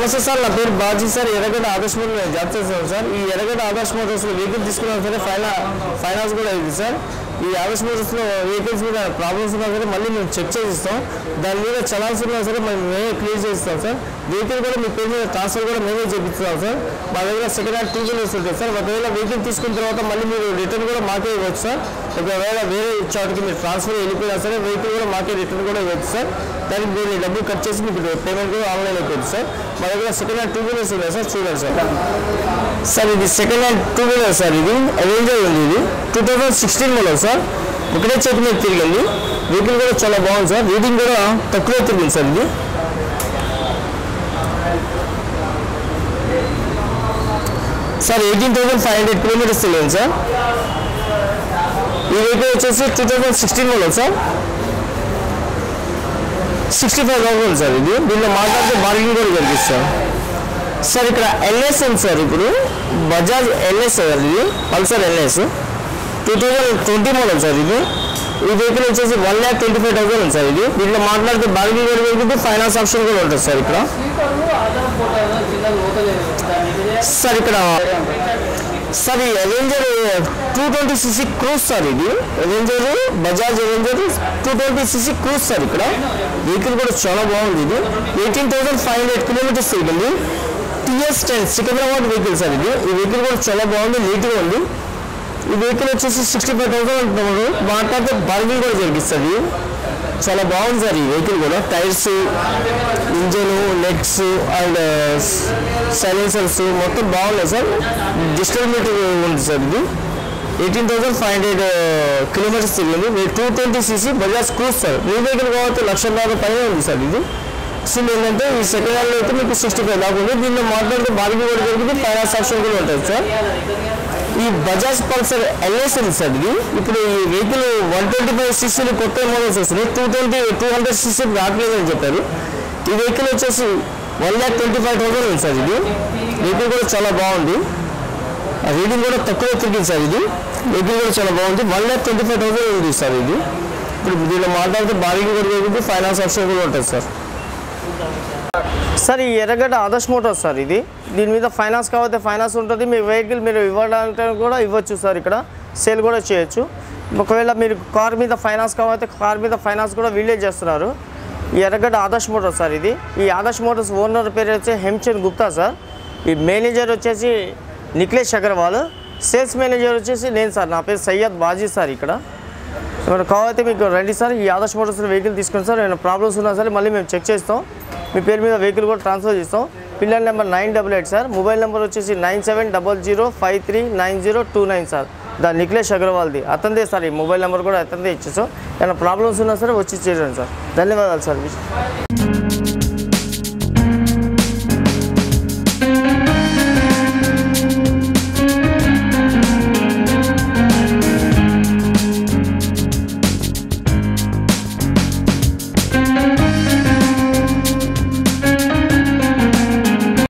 నమస్తే సార్ నా పేరు బాజీ సార్ ఎర్రగడ్డ ఆదర్శ్ మోటార్ నేను జాబ్ చేస్తాను సార్ ఈ ఎర్రగడ్డ ఆదర్శ్ మోటార్స్లో వెహికల్ తీసుకున్నాను సరే ఫైనా ఫైనాన్స్ కూడా అయింది సార్ ఈ ఆదర్శ్ మోటార్స్లో వెహికల్స్ మీద ప్రాబ్లమ్స్ ఉన్నా సరే మళ్ళీ మేము చెక్ చేసిస్తాం దాని మీద చలాన్స్ ఉన్నా సరే మేము మేమే క్లియర్ చేస్తాం సార్ వెహికల్ కూడా మీ పేరు మీద ట్రాన్స్ఫర్ కూడా మేమే చేపిస్తాం సార్ మా దగ్గర సెకండ్ హ్యాండ్ టూ వీలర్స్ ఉంటాయి సార్ ఒకవేళ వెహికల్ తీసుకున్న తర్వాత మళ్ళీ మీరు రిటర్న్ కూడా మాకే ఇవ్వచ్చు సార్ ఒకవేళ వేరే చోటుకి మీరు ట్రాన్స్ఫర్ వెళ్ళిపోయినా సరే వెహికల్ కూడా మాకే రిటర్న్ కూడా ఇవ్వచ్చు సార్ దానికి మీరు డబ్బులు కట్ చేసి మీకు పేమెంట్ కూడా ఆన్లైన్ అయిపోతుంది సార్ మా దగ్గర సెకండ్ హ్యాండ్ టూ వీలర్స్ ఉన్నాయి సార్ చూడండి సార్ సార్ ఇది second hand two wheeler sir ఇది అవెంజర్ ఉంది ఇది two thousand sixteen model sir ఒకటే చెక్ మీద తిరిగింది వెహికల్ కూడా చాలా బాగుంది సార్ రీడింగ్ కూడా తక్కువే తిరిగింది సార్ ఇది sir eighteen thousand five hundred kilometres తిరిగింది సార్ ఈ వెహికల్ వచ్చేసి two thousand sixteen model sir sixty five thousand sir ఇది దీనిలో మాట్లాడితే బార్గెనింగ్ కూడా కనిపిస్తారు సార్ ఇక్కడ ఎల్ఎస్ ఉంది సార్ ఇప్పుడు బజాజ్ ఎల్ఎస్ సార్ ఇది Pulsar LS two thousand twenty model sir ఇది ఈ వెహికల్ వచ్చేసి one lakh twenty five thousand ఉంది సార్ ఇది దీంట్లో మాట్లాడితే బార్గెనింగ్ కూడా దొరుకుతుంది ఫైనాన్స్ ఆప్షన్ కూడా ఉంటుంది సార్ ఇక్కడ సార్ ఇక్కడ సార్ ఈ Avenger two twenty CC cruise sir ఇది Avenger Bajaj Avenger two twenty CC cruise sir ఇక్కడ వెహికల్ కూడా చాలా బాగుంది ఇది eighteen thousand five hundred kilometres తిరిగింది TS ten Secunderabad vehicle sir ఇది ఈ వెహికల్ కూడా చాలా బాగుంది నీట్గా ఉంది ఈ వెహికల్ వచ్చేసి సిక్స్టీ ఫైవ్ థౌసండ్ అంటున్నాడు మాట్లాడితే బార్గింగ్ కూడా జరిగిస్తుంది చాలా బాగుంది సార్ ఈ వెహికల్ కూడా టైర్స్ ఇంజన్ నెట్స్ అండ్ సైలెన్సర్స్ మొత్తం బాగున్నాయి సార్ డిస్టర్బెంట్ ఉంది సార్ ఇది eighteen thousand five hundred kilometres తిరిగింది మీరు two twenty CC Bajaj cruise sir మీ వెహికల్ కాబట్టి లక్ష రూపాయల పైన ఉంది సార్ ఇది సో ఏంటంటే ఈ సెకండ్ హ్యాండ్లో అయితే మీకు సిక్స్టీ ఫైవ్ దాకా ఉంది దీనిలో మాట్లాడితే బార్గింగ్ కూడా దొరికింది ఫైనాన్స్ ఆప్షన్ కూడా ఉంటుంది సార్ ఈ బజాజ్ పల్సర్ ఎల్ఎస్ ఉంది సార్ ఇది ఇప్పుడు ఈ వెహికల్ వన్ ట్వంటీ ఫైవ్ సీసీలు కొత్త మోడల్స్ వస్తున్నాయి two twenty two hundred CC రావట్లేదని చెప్పారు ఈ వెహికల్ వచ్చేసి one lakh twenty five thousand ఉంది సార్ ఇది వెహికల్ కూడా చాలా బాగుంది ఆ రీడింగ్ కూడా తక్కువ తిరిగింది సార్ ఇది వెహికల్ కూడా చాలా బాగుంది one lakh twenty five thousand ఉంది సార్ ఇది ఇప్పుడు దీనిలో మాట్లాడితే బార్గింగ్ కూడా దొరుకుతుంది ఫైనాన్స్ ఆప్షన్ కూడా ఉంటుంది సార్ సార్ ఈ ఎర్రగడ్డ ఆదర్శ్ మోటార్స్ సార్ ఇది దీని మీద ఫైనాన్స్ కాకపోతే ఫైనాన్స్ ఉంటుంది మీ వెహికల్ మీరు ఇవ్వడానికి కూడా ఇవ్వచ్చు సార్ ఇక్కడ సేల్ కూడా చేయొచ్చు ఒకవేళ మీరు కార్ మీద ఫైనాన్స్ కాకపోతే కార్ మీద ఫైనాన్స్ కూడా వీళ్ళే చేస్తున్నారు ఈ ఎర్రగడ్డ ఆదర్శ్ మోటార్స్ సార్ ఇది ఈ ఆదర్శ్ మోటార్స్ ఓనర్ పేరు వచ్చి హెమ్చంద్ గుప్తా సార్ ఈ మేనేజర్ వచ్చేసి నిఖిలేష్ అగర్వాల్ సేల్స్ మేనేజర్ వచ్చేసి నేను సార్ నా పేరు సయ్యద్ బాజీ సార్ ఇక్కడ ఏమైనా కావాలంటే మీకు రండి సార్ ఈ ఆదర్శ మోటార్స్ వెహికల్ తీసుకుని సార్ ఏమైనా ప్రాబ్లమ్స్ ఉన్నా సరే మళ్ళీ మేము చెక్ చేస్తాం మీ పేరు మీద వెహికల్ కూడా ట్రాన్స్ఫర్ చేస్తాం pillar number nine double eight sir mobile number వచ్చేసి nine seven double zero five three nine zero two nine sir దాని నిఖిలేష్ అగర్వాల్ది అతందే సార్ ఈ మొబైల్ నెంబర్ కూడా అతందే ఇచ్చేసాం ఏమైనా ప్రాబ్లమ్స్ ఉన్నా సరే వచ్చి చేయండి సార్ ధన్యవాదాలు సార్